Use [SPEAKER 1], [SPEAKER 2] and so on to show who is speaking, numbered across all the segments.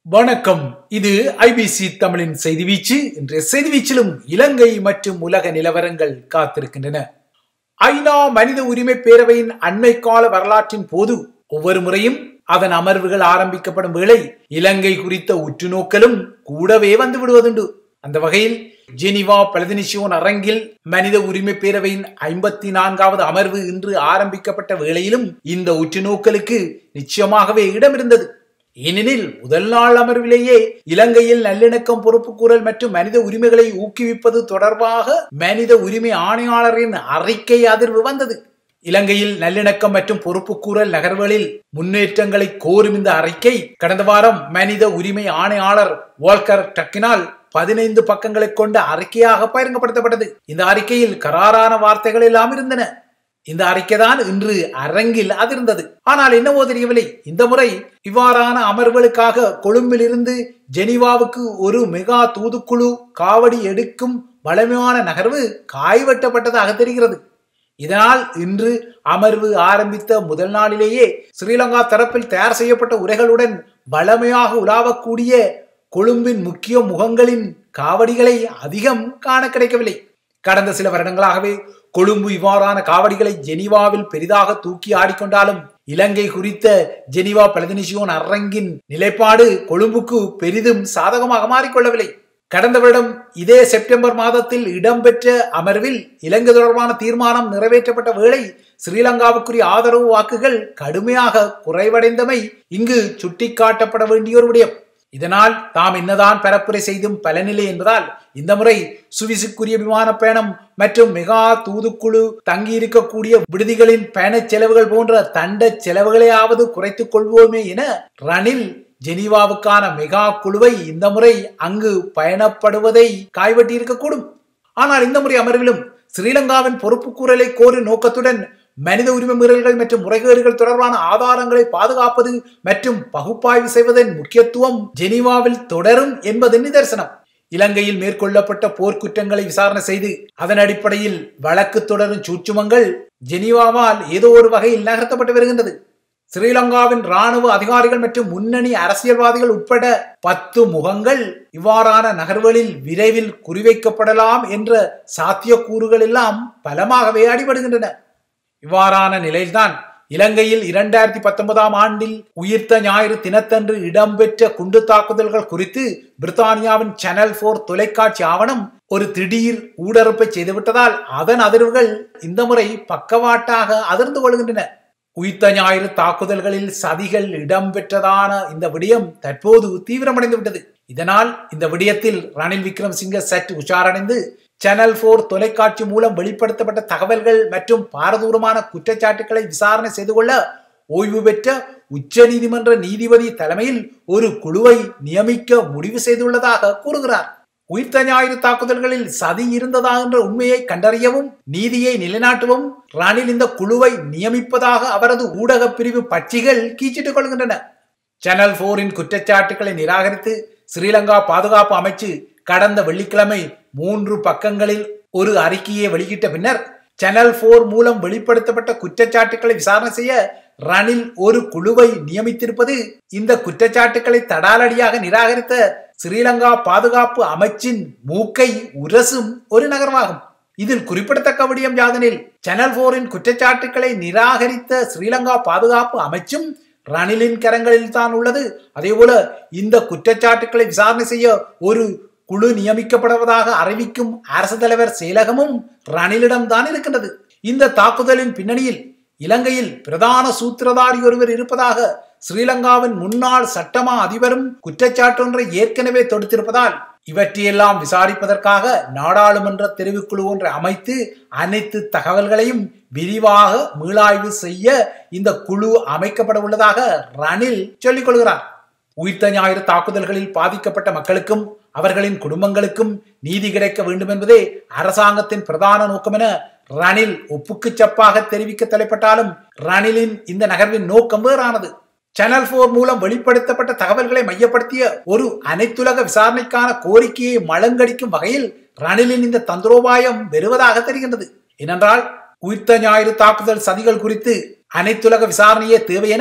[SPEAKER 1] வணக்கம் இது ஐபிசி தமிழின் செய்தி வீச்சு இன்றைய செய்தி வீச்சிலும் இலங்கை மற்றும் உலக நிலவரங்கள் காத்திருக்கின்றன ஐநா மனித உரிமை பேரவையின் அண்மை கால வரலாற்றின் போது ஒவ்வொரு முறையும் அதன் அமர்வுகள் ஆரம்பிக்கப்படும் வேளை இலங்கை குறித்த உற்றுநோக்கலும் கூடவே வந்து விடுவதுண்டு அந்த வகையில் ஜெனிவா பிரதிநிஷியோன் அரங்கில் மனித உரிமை பேரவையின் ஐம்பத்தி நான்காவது அமர்வு இன்று ஆரம்பிக்கப்பட்ட வேளையிலும் இந்த உற்றுநோக்கலுக்கு நிச்சயமாகவே இடம் இருந்தது ஏனெனில் முதல் நாள் அமர்விலேயே இலங்கையில் நல்லிணக்கம் பொறுப்புக்கூறல் மற்றும் மனித உரிமைகளை ஊக்குவிப்பது தொடர்பாக மனித உரிமை ஆணையாளரின் அறிக்கை அதிர்வு வந்தது இலங்கையில் நல்லிணக்கம் மற்றும் பொறுப்புக்கூறல் நகர்வுகளில் முன்னேற்றங்களை கோரும் இந்த அறிக்கை கடந்த வாரம் மனித உரிமை ஆணையாளர் வால்கர் டக்கினால் பதினைந்து பக்கங்களை கொண்ட அறிக்கையாக பகிரங்கப்படுத்தப்பட்டது இந்த அறிக்கையில் கராரான வார்த்தைகள் எல்லாம் இருந்தன இந்த அறிக்கைதான் இன்று அரங்கில் அதிர்ந்தது ஆனால் என்னவோ தெரியவில்லை இந்த முறை இவ்வாறான அமர்வுகளுக்காக கொழும்பில் இருந்து ஜெனீவாவுக்கு ஒரு மெகா தூதுக்குழு காவடி எடுக்கும் வளமையான நகர்வு காய்வெட்டப்பட்டதாக தெரிகிறது இதனால் இன்று அமர்வு ஆரம்பித்த முதல் நாளிலேயே ஸ்ரீலங்கா தரப்பில் தயார் செய்யப்பட்ட உரைகளுடன் வளமையாக உலாவக்கூடிய கொழும்பின் முக்கிய முகங்களின் காவடிகளை அதிகம் காண கிடைக்கவில்லை கடந்த சில வருடங்களாகவே கொழும்பு இவ்வாறான காவடிகளை ஜெனீவாவில் பெரிதாக தூக்கி ஆடிக்கொண்டாலும் இலங்கை குறித்த ஜெனீவா பிரதிநிதியோன் அரங்கின் நிலைப்பாடு கொழும்புக்கு பெரிதும் சாதகமாக மாறிக்கொள்ளவில்லை கடந்த வருடம் இதே செப்டம்பர் மாதத்தில் இடம்பெற்ற அமர்வில் இலங்கை தொடர்பான தீர்மானம் நிறைவேற்றப்பட்ட வேளை ஸ்ரீலங்காவுக்குரிய ஆதரவு வாக்குகள் கடுமையாக குறைவடைந்தமை இங்கு சுட்டிக்காட்டப்பட வேண்டிய ஒரு விடயம் இதனால் தாம் என்னதான் பரப்புரை செய்தும் பலனில்லை என்பதால் இந்த முறை சுவிசுக்குரிய விமான பயணம் மற்றும் மெகா தூதுக்குழு தங்கி இருக்கக்கூடிய விடுதிகளின் பயணச் செலவுகள் போன்ற தண்ட செலவுகளையாவது குறைத்துக் கொள்வோமே என ரணில் ஜெனீவாவுக்கான மெகா குழுவை இந்த முறை அங்கு பயணப்படுவதை காய்வட்டி இருக்கக்கூடும் ஆனால் இந்த முறை அமர்விலும் ஸ்ரீலங்காவின் பொறுப்புக்கூறலை கோரும் நோக்கத்துடன் மனித உரிமை மீறல்கள் மற்றும் முறைகேடுகள் தொடர்பான ஆதாரங்களை பாதுகாப்பது மற்றும் பகுப்பாய்வு செய்வதன் முக்கியத்துவம் ஜெனீவாவில் தொடரும் என்பது நிதர்சனம் இலங்கையில் மேற்கொள்ளப்பட்ட போர்க்குற்றங்களை விசாரணை செய்து அதன் அடிப்படையில் வழக்கு தொடரும் சூட்சுமங்கள் ஜெனீவாவால் ஏதோ ஒரு வகையில் நகர்த்தப்பட்டு வருகின்றது ஸ்ரீலங்காவின் ராணுவ அதிகாரிகள் மற்றும் முன்னணி அரசியல்வாதிகள் உட்பட பத்து முகங்கள் இவ்வாறான நகர்வுகளில் விரைவில் குறிவைக்கப்படலாம் என்ற சாத்தியக்கூறுகள் எல்லாம் பலமாகவே அடிபடுகின்றன இவ்வாறான நிலையில்தான் இலங்கையில் இரண்டாயிரத்தி பத்தொன்பதாம் ஆண்டில் உயிர்த்த ஞாயிறு தினத்தன்று இடம்பெற்ற குண்டு தாக்குதல்கள் குறித்து பிரித்தானியாவின் சேனல் போர் தொலைக்காட்சி ஆவணம் ஒரு திடீர் ஊடறுப்பை செய்துவிட்டதால் அதன் அதிர்வுகள் இந்த முறை பக்கவாட்டாக அதிர்ந்து கொள்கின்றன உயிர்த்த ஞாயிறு தாக்குதல்களில் சதிகள் இடம்பெற்றதான இந்த விடயம் தற்போது தீவிரமடைந்து விட்டது இதனால் இந்த விடயத்தில் ரணில் விக்ரம்சிங்க சற்று உஷாரடைந்து சேனல் போர் தொலைக்காட்சி மூலம் வெளிப்படுத்தப்பட்ட தகவல்கள் மற்றும் பாரதூரமான குற்றச்சாட்டுகளை விசாரணை செய்து கொள்ள ஓய்வு பெற்ற உச்ச நீதிமன்ற நீதிபதி தலைமையில் ஒரு குழுவை நியமிக்க முடிவு செய்துள்ளதாக கூறுகிறார் உயிர்த்த ஞாயிறு தாக்குதல்களில் சதி இருந்ததா என்ற உண்மையை கண்டறியவும் நீதியை நிலைநாட்டவும் ரணில் இந்த குழுவை நியமிப்பதாக அவரது ஊடக பிரிவு பட்சிகள் கீச்சிட்டுக் கொள்கின்றன சேனல் போரின் குற்றச்சாட்டுகளை நிராகரித்து ஸ்ரீலங்கா பாதுகாப்பு அமைச்சு கடந்த வெள்ளிக்கிழமை மூன்று பக்கங்களில் ஒரு அறிக்கையை வெளியிட்ட பின்னர் சேனல் போர் மூலம் வெளிப்படுத்தப்பட்ட குற்றச்சாட்டுகளை விசாரணை செய்ய ரணில் ஒரு குழுவை நியமித்திருப்பது இந்த குற்றச்சாட்டுகளை தடாலடியாக நிராகரித்த ஸ்ரீலங்கா பாதுகாப்பு அமைச்சின் மூக்கை உரசும் ஒரு நகரமாகும் இதில் குறிப்பிடத்தக்க விடயம் யாதெனில் சேனல் போரின் குற்றச்சாட்டுகளை நிராகரித்த ஸ்ரீலங்கா பாதுகாப்பு அமைச்சும் ரணிலின் கரங்களில் தான் உள்ளது அதேபோல இந்த குற்றச்சாட்டுகளை விசாரணை செய்ய ஒரு குழு நியமிக்கப்படுவதாக அறிவிக்கும் அரசு தலைவர் செயலகமும் ரணிலிடம் தான் இருக்கின்றது இந்த தாக்குதலின் பின்னணியில் இலங்கையில் பிரதான சூத்திரதாரி ஒருவர் இருப்பதாக ஸ்ரீலங்காவின் முன்னாள் சட்டமா அதிபரும் குற்றச்சாட்டொன்றை ஏற்கனவே தொடுத்திருப்பதால் இவற்றையெல்லாம் விசாரிப்பதற்காக நாடாளுமன்ற தெரிவுக்குழு ஒன்றை அமைத்து அனைத்து தகவல்களையும் விரிவாக மீளாய்வு செய்ய இந்த குழு அமைக்கப்பட உள்ளதாக ரணில் சொல்லிக் கொள்கிறார் உயிர்த்த ஞாயிறு தாக்குதல்களில் பாதிக்கப்பட்ட மக்களுக்கும் அவர்களின் குடும்பங்களுக்கும் நீதி கிடைக்க வேண்டும் என்பதே அரசாங்கத்தின் பிரதான நோக்கம் என ரணில் ஒப்புக்கு சப்பாக தெரிவிக்க தலைப்பட்டாலும் ரணிலின் இந்த நகர்வின் நோக்கம் வேறானது சேனல் போர் மூலம் வெளிப்படுத்தப்பட்ட தகவல்களை மையப்படுத்திய ஒரு அனைத்துலக விசாரணைக்கான கோரிக்கையை மலங்கடிக்கும் வகையில் ரணிலின் இந்த தந்திரோபாயம் வருவதாக தெரிகின்றது ஏனென்றால் உயிர்த்த ஞாயிறு தாக்குதல் சதிகள் குறித்து அனைத்துலக விசாரணையே தேவை என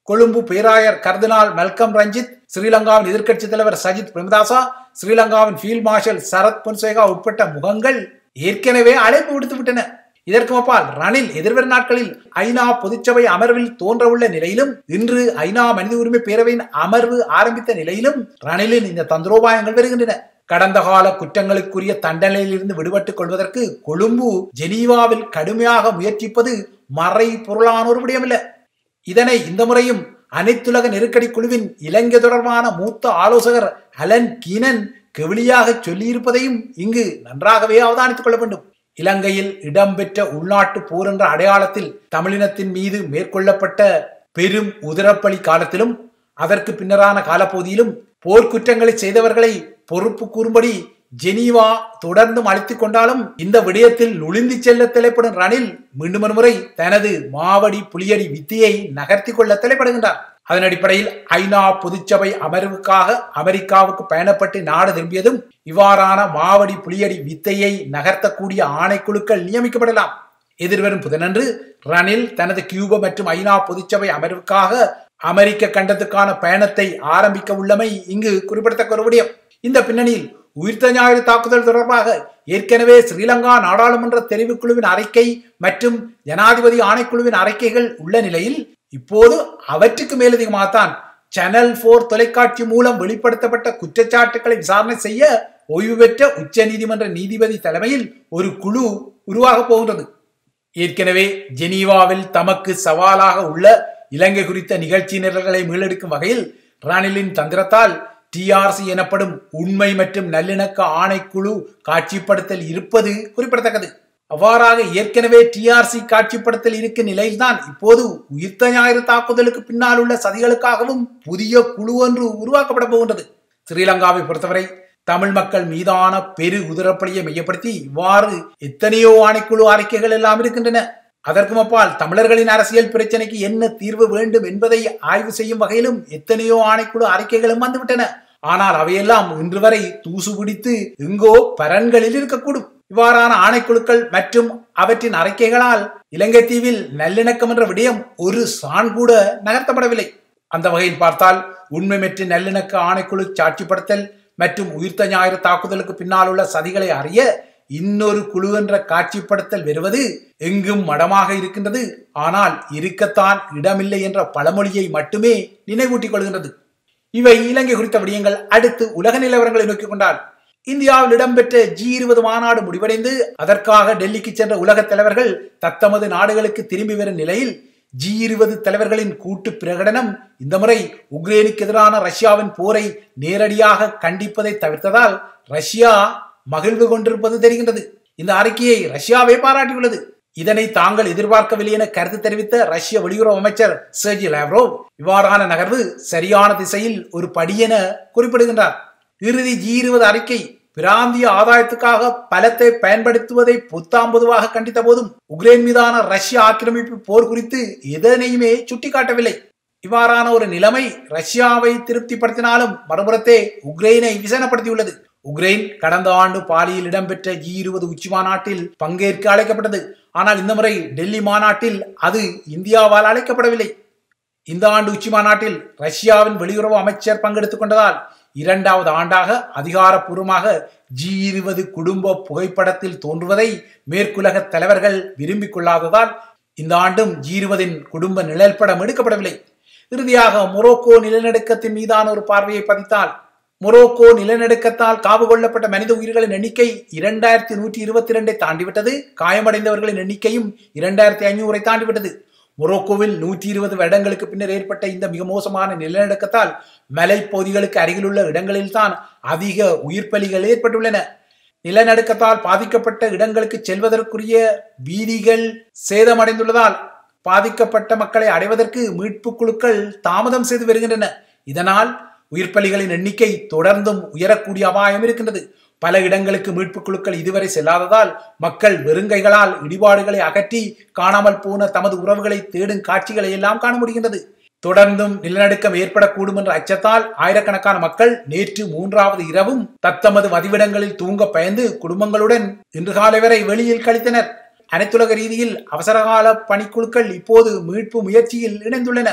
[SPEAKER 1] கொழும்பு பேராயர் கர்தினால் மெல்கம் ரஞ்சித் ஸ்ரீலங்காவின் எதிர்க்கட்சி தலைவர் சஜித் பிரேமதாசா ஸ்ரீலங்காவின் ஃபீல்ட் மார்ஷல் சரத் பொன்சேகா உட்பட்ட முகங்கள் ஏற்கனவே அழைப்பு விடுத்து விட்டன இதற்கு அப்பால் ரணில் எதிர்வரும் நாட்களில் ஐநா பொதுச்சபை அமர்வில் தோன்றவுள்ள நிலையிலும் இன்று ஐநா மனித உரிமை பேரவையின் அமர்வு ஆரம்பித்த நிலையிலும் ரணிலின் இந்த தந்திரோபாயங்கள் வருகின்றன கடந்த கால குற்றங்களுக்குரிய தண்டனையிலிருந்து விடுபட்டுக் கொள்வதற்கு கொழும்பு ஜெனீவாவில் கடுமையாக முயற்சிப்பது மறை பொருளான ஒரு விடயமில்லை இதனை இந்த முறையும் அனைத்துலக நெருக்கடி குழுவின் இலங்கை தொடர்பான மூத்த ஆலோசகர் அலன் கீனன் கெவிலியாக சொல்லியிருப்பதையும் இங்கு நன்றாகவே அவதானித்துக் கொள்ள வேண்டும் இலங்கையில் இடம்பெற்ற உள்நாட்டு போர் என்ற அடையாளத்தில் தமிழினத்தின் மீது மேற்கொள்ளப்பட்ட பெரும் உதரப்பலி காலத்திலும் அதற்கு பின்னரான காலப்பகுதியிலும் போர்க்குற்றங்களை செய்தவர்களை பொறுப்பு கூறும்படி ஜெனீவா தொடர்ந்தும் அழைத்துக் கொண்டாலும் இந்த விடயத்தில் நுழைந்து செல்ல தலைப்படும் ரணில் மீண்டும் ஒரு முறை தனது மாவடி புலியடி வித்தியை நகர்த்தி கொள்ள தலைப்படுகின்றார் அதன் அடிப்படையில் ஐநா பொதுச்சபை அமர்வுக்காக அமெரிக்காவுக்கு பயணப்பட்டு நாடு திரும்பியதும் இவ்வாறான மாவடி புலியடி வித்தையை நகர்த்தக்கூடிய ஆணைக்குழுக்கள் நியமிக்கப்படலாம் எதிர்வரும் புதனன்று ரணில் தனது கியூபா மற்றும் ஐநா பொதுச்சபை அமர்வுக்காக அமெரிக்க கண்டத்துக்கான பயணத்தை ஆரம்பிக்க உள்ளமை இங்கு குறிப்பிடத்தக்க ஒரு விடயம் இந்த பின்னணியில் உயிர்த்த ஞாயிறு தாக்குதல் தொடர்பாக ஏற்கனவே ஸ்ரீலங்கா நாடாளுமன்ற தெரிவுக்குழுவின் அறிக்கை மற்றும் ஜனாதிபதி ஆணைக்குழுவின் அறிக்கைகள் உள்ள நிலையில் இப்போது அவற்றுக்கு மேலதிகமாகத்தான் சேனல் போர் தொலைக்காட்சி மூலம் வெளிப்படுத்தப்பட்ட குற்றச்சாட்டுகளை விசாரணை செய்ய ஓய்வு பெற்ற உச்ச நீதிமன்ற நீதிபதி தலைமையில் ஒரு குழு உருவாக போகின்றது ஏற்கனவே ஜெனீவாவில் தமக்கு சவாலாக உள்ள இலங்கை குறித்த நிகழ்ச்சி நிரல்களை மீளெடுக்கும் வகையில் ரணிலின் தந்திரத்தால் டிஆர்சி எனப்படும் உண்மை மற்றும் நல்லிணக்க ஆணைக்குழு காட்சிப்படுத்தல் இருப்பது குறிப்பிடத்தக்கது அவ்வாறாக ஏற்கனவே டிஆர்சி காட்சிப்படுத்தல் இருக்கும் நிலையில்தான் இப்போது உயிர்த்த ஞாயிறு தாக்குதலுக்கு பின்னால் உள்ள சதிகளுக்காகவும் புதிய குழு ஒன்று உருவாக்கப்பட போகின்றது ஸ்ரீலங்காவை பொறுத்தவரை தமிழ் மக்கள் மீதான பெரு உதிரப்பலியை மையப்படுத்தி இவ்வாறு எத்தனையோ ஆணைக்குழு அறிக்கைகள் எல்லாம் இருக்கின்றன அதற்கும் அப்பால் தமிழர்களின் அரசியல் பிரச்சனைக்கு என்ன தீர்வு வேண்டும் என்பதை ஆய்வு செய்யும் வகையிலும் எத்தனையோ ஆணைக்குழு அறிக்கைகளும் வந்துவிட்டன ஆனால் அவையெல்லாம் இன்று வரை தூசு பிடித்து எங்கோ பரன்களில் இருக்கக்கூடும் இவ்வாறான ஆணைக்குழுக்கள் மற்றும் அவற்றின் அறிக்கைகளால் இலங்கை தீவில் நல்லிணக்கம் என்ற விடயம் ஒரு சான் கூட நகர்த்தப்படவில்லை அந்த வகையில் பார்த்தால் உண்மை மற்றும் நல்லிணக்க ஆணைக்குழு சாட்சிப்படுத்தல் மற்றும் உயிர்த்த ஞாயிறு தாக்குதலுக்கு பின்னால் உள்ள சதிகளை அறிய இன்னொரு குழு என்ற காட்சிப்படுத்தல் வருவது எங்கும் மடமாக இருக்கின்றது ஆனால் இருக்கத்தான் இடமில்லை என்ற பழமொழியை மட்டுமே நினைவூட்டிக் கொள்கின்றது இவை இலங்கை குறித்த விடயங்கள் அடுத்து உலக நிலவரங்களை நோக்கிக் கொண்டால் இந்தியாவில் இடம்பெற்ற ஜி இருபது மாநாடு முடிவடைந்து அதற்காக டெல்லிக்கு சென்ற உலக தலைவர்கள் தத்தமது நாடுகளுக்கு திரும்பி வரும் நிலையில் ஜி இருபது தலைவர்களின் கூட்டு பிரகடனம் இந்த முறை உக்ரைனுக்கு எதிரான ரஷ்யாவின் போரை நேரடியாக கண்டிப்பதை தவிர்த்ததால் ரஷ்யா மகிழ்வு கொண்டிருப்பது தெரிகின்றது இந்த அறிக்கையை ரஷ்யாவே பாராட்டியுள்ளது இதனை தாங்கள் எதிர்பார்க்கவில்லை என கருத்து தெரிவித்த ரஷ்ய வெளியுறவு அமைச்சர் செர்ஜி லாவ்ரோவ் இவ்வாறான நகர்வு சரியான திசையில் ஒரு படி என குறிப்பிடுகின்றார் இறுதி ஜி இருபது அறிக்கை பிராந்திய ஆதாயத்துக்காக பலத்தை பயன்படுத்துவதை பொத்தாம் பொதுவாக கண்டித்த போதும் உக்ரைன் மீதான ரஷ்ய ஆக்கிரமிப்பு போர் குறித்து எதனையுமே சுட்டிக்காட்டவில்லை இவ்வாறான ஒரு நிலைமை ரஷ்யாவை திருப்திப்படுத்தினாலும் மறுபுறத்தே உக்ரைனை விசனப்படுத்தியுள்ளது உக்ரைன் கடந்த ஆண்டு பாலியில் இடம்பெற்ற ஜி இருபது உச்சி மாநாட்டில் பங்கேற்க அழைக்கப்பட்டது ஆனால் இந்த முறை டெல்லி மாநாட்டில் அது இந்தியாவால் அழைக்கப்படவில்லை இந்த ஆண்டு உச்சி மாநாட்டில் ரஷ்யாவின் வெளியுறவு அமைச்சர் பங்கெடுத்துக் கொண்டதால் இரண்டாவது ஆண்டாக அதிகாரப்பூர்வமாக ஜி இருபது குடும்ப புகைப்படத்தில் தோன்றுவதை மேற்குலக தலைவர்கள் விரும்பிக் கொள்ளாததால் இந்த ஆண்டும் ஜி இருபதின் குடும்ப நிழல் படம் எடுக்கப்படவில்லை இறுதியாக மொரோக்கோ நிலநடுக்கத்தின் மீதான ஒரு பார்வையை பதித்தால் மொரோக்கோ நிலநடுக்கத்தால் காவு கொள்ளப்பட்ட மனித உயிர்களின் எண்ணிக்கை இரண்டாயிரத்தி நூற்றி இருபத்தி இரண்டை தாண்டிவிட்டது காயமடைந்தவர்களின் எண்ணிக்கையும் இரண்டாயிரத்தி ஐநூறை தாண்டிவிட்டது மொரோக்கோவில் நூற்றி இருபது வருடங்களுக்கு பின்னர் ஏற்பட்ட இந்த மிக மோசமான நிலநடுக்கத்தால் மலைப்பகுதிகளுக்கு அருகிலுள்ள இடங்களில்தான் அதிக உயிர்ப்பலிகள் ஏற்பட்டுள்ளன நிலநடுக்கத்தால் பாதிக்கப்பட்ட இடங்களுக்கு செல்வதற்குரிய வீதிகள் சேதமடைந்துள்ளதால் பாதிக்கப்பட்ட மக்களை அடைவதற்கு மீட்பு குழுக்கள் தாமதம் செய்து வருகின்றன இதனால் உயிர்ப்பலிகளின் எண்ணிக்கை தொடர்ந்தும் உயரக்கூடிய அபாயம் இருக்கின்றது பல இடங்களுக்கு மீட்பு குழுக்கள் இதுவரை செல்லாததால் மக்கள் வெறுங்கைகளால் இடிபாடுகளை அகற்றி காணாமல் போன தமது உறவுகளை தேடும் காட்சிகளை எல்லாம் காண முடிகின்றது தொடர்ந்தும் நிலநடுக்கம் ஏற்படக்கூடும் என்ற அச்சத்தால் ஆயிரக்கணக்கான மக்கள் நேற்று மூன்றாவது இரவும் தத்தமது வதிவிடங்களில் தூங்க பயந்து குடும்பங்களுடன் இன்று காலை வரை வெளியில் கழித்தனர் அனைத்துலக ரீதியில் அவசரகால பணிக்குழுக்கள் இப்போது மீட்பு முயற்சியில் இணைந்துள்ளன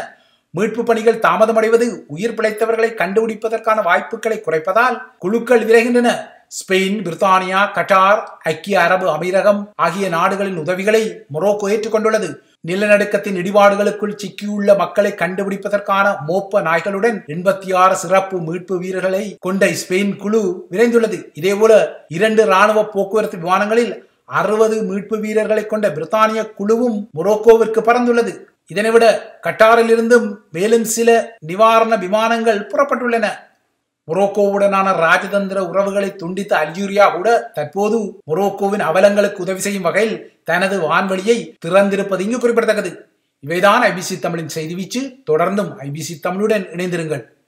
[SPEAKER 1] மீட்பு பணிகள் தாமதமடைவது உயிர் பிழைத்தவர்களை கண்டுபிடிப்பதற்கான வாய்ப்புகளை குறைப்பதால் குழுக்கள் விரைகின்றன ஸ்பெயின் பிரித்தானியா கட்டார் ஐக்கிய அரபு அமீரகம் ஆகிய நாடுகளின் உதவிகளை மொரோக்கோ ஏற்றுக்கொண்டுள்ளது நிலநடுக்கத்தின் இடிபாடுகளுக்குள் சிக்கியுள்ள மக்களை கண்டுபிடிப்பதற்கான மோப்ப நாய்களுடன் எண்பத்தி ஆறு சிறப்பு மீட்பு வீரர்களை கொண்ட ஸ்பெயின் குழு விரைந்துள்ளது இதேபோல இரண்டு ராணுவ போக்குவரத்து விமானங்களில் அறுபது மீட்பு வீரர்களை கொண்ட பிரித்தானிய குழுவும் மொரோக்கோவிற்கு பறந்துள்ளது இதனைவிட கட்டாரில் இருந்தும் மேலும் சில நிவாரண விமானங்கள் புறப்பட்டுள்ளன மொரோக்கோவுடனான ராஜதந்திர உறவுகளை துண்டித்த அல்ஜீரியா கூட தற்போது மொரோக்கோவின் அவலங்களுக்கு உதவி செய்யும் வகையில் தனது வான்வழியை திறந்திருப்பது இங்கு குறிப்பிடத்தக்கது இவைதான் ஐபிசி தமிழின் செய்தி வீச்சு தொடர்ந்தும் ஐபிசி தமிழுடன் இணைந்திருங்கள்